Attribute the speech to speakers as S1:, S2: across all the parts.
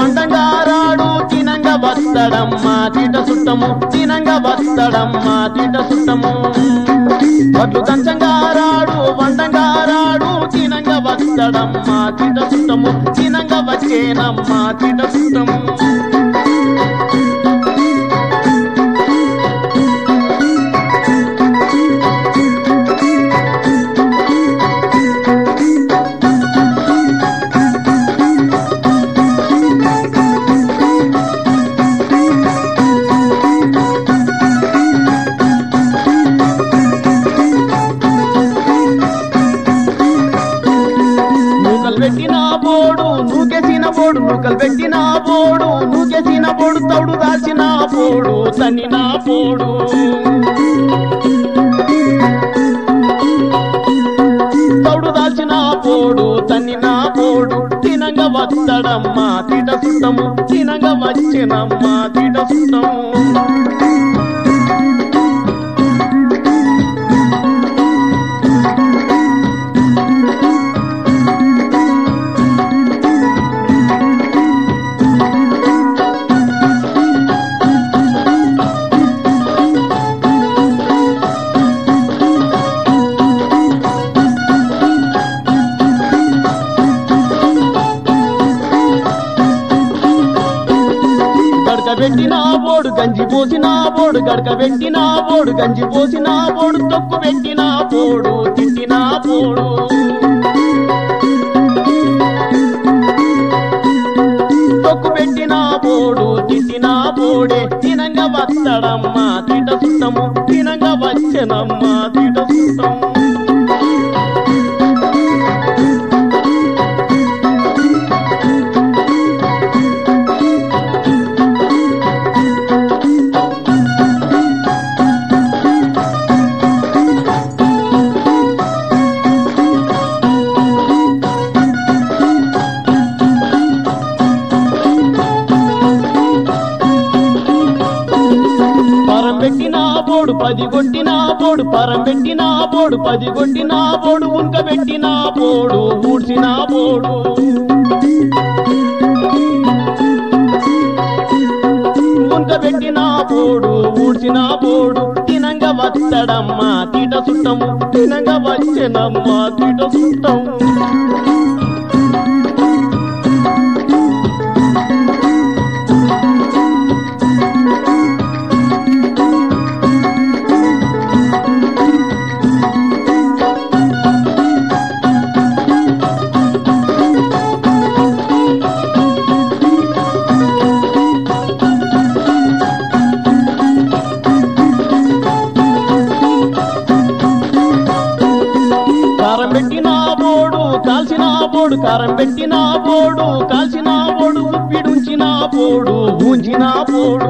S1: వండంగారాడు తినంగా వస్తాడమ్మా తిట సుట్టము తినంగా వస్తాడమ్మా తిట సుట్టము వడ్లు దంచంగారాడు వండంగారాడు తినంగా వస్తాడమ్మా తిట సుట్టము తినంగా వచ్చేనమ్మా తిట సుట్టము నూకలు పెట్టిన బోడు నూకెసిన బోడు నూకలు పెట్టిన బోడు నూకెసిన బోడు తౌడు దాచిన బోడు తన్నిన బోడు తౌడు దాల్చిన బోడు తన్నిన బోడు తినంగా వస్తాడమ్మా తిట సుట్టము తినంగా వచ్చినమ్మా తిట సుట్టము గడక పెట్టిన బోడు గంజి పోసిన బోడు గడక పెట్టిన బోడు గంజి పోసిన బోడు తొక్కు పెట్టిన బోడు తిట్టిన బోడు తొక్కు పెట్టిన బోడు తిట్టిన బోడే తినంగా వస్తాడమ్మా తిట సుట్టము తినంగా వచ్చనమ్మా తిట సుట్టము పరం పెట్టిన బోడు పది కొట్టిన బోడు పరం పెట్టిన బోడు పది కొట్టిన బోడు ఉంక పెట్టిన బోడు ఊడ్చిన బోడు ఉంక పెట్టిన బోడు ఊడ్చిన బోడు తినంగా వస్తాడమ్మా తీట సుట్టము తినంగా వచ్చనమ్మా తీట సుట్టము కారం పెట్టిన బోడు కాల్చిన బోడు కారం పెట్టిన బోడు కాల్చిన బోడు ఉప్పిడుంచిన బోడు ఊంచిన బోడు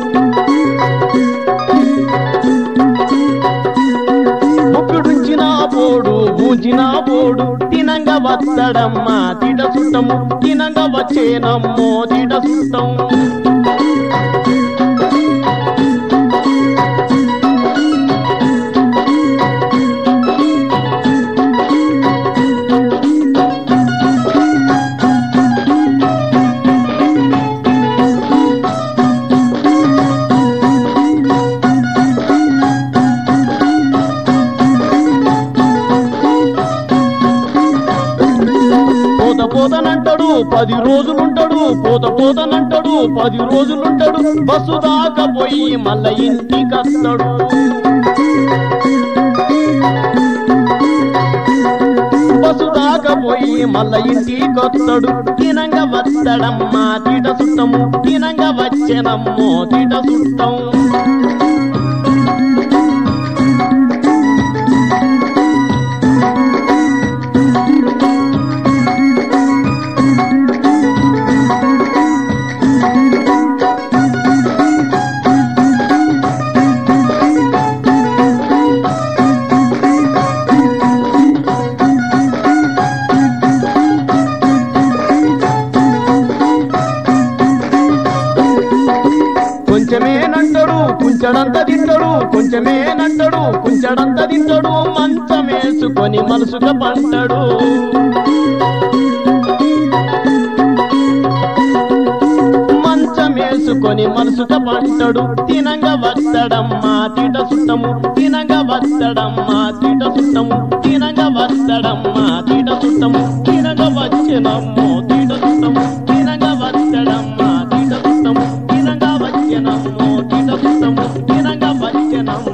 S1: ఉప్పిడుంచిన బోడు ఊంచిన బోడు తినంగా వస్తాడమ్మా తిట సుట్టము తినంగా వచ్చేనమ్మో తిట సుట్టము పోత పోతనంటాడు పది రోజులుంటాడు పోత పోతనంటాడు పది రోజులుంటాడు బస్సు దాకా పోయి మళ్ళా ఇంటికి వస్తాడు బస్సు దాకా పోయి మళ్ళా ఇంటికి వస్తాడు తినంగా వస్తాడమ్మా తీట సుట్టము తినంగా వచ్చేనమ్మో తీట సుట్టం కొంచెమేనంటాడు కుంచడంత తింటాడు కొంచెమేనంటాడు కుంచడంత తింటాడు మంచమేసుకొని మనసుగా పంటాడు పట్టుకొని మనసుట పంటడు తినంగా వత్తడమ్మా తిట సుట్టము తినంగా వత్తడమ్మా తిట సుట్టము తినంగా వత్తడమ్మా తిట సుట్టము తినంగా వచ్చెనమ్మో తిట సుట్టము తినంగా వత్తడమ్మా తిట సుట్టము తినంగా వచ్చెనమ్మో తిట సుట్టము తినంగా వచ్చెనమ్మో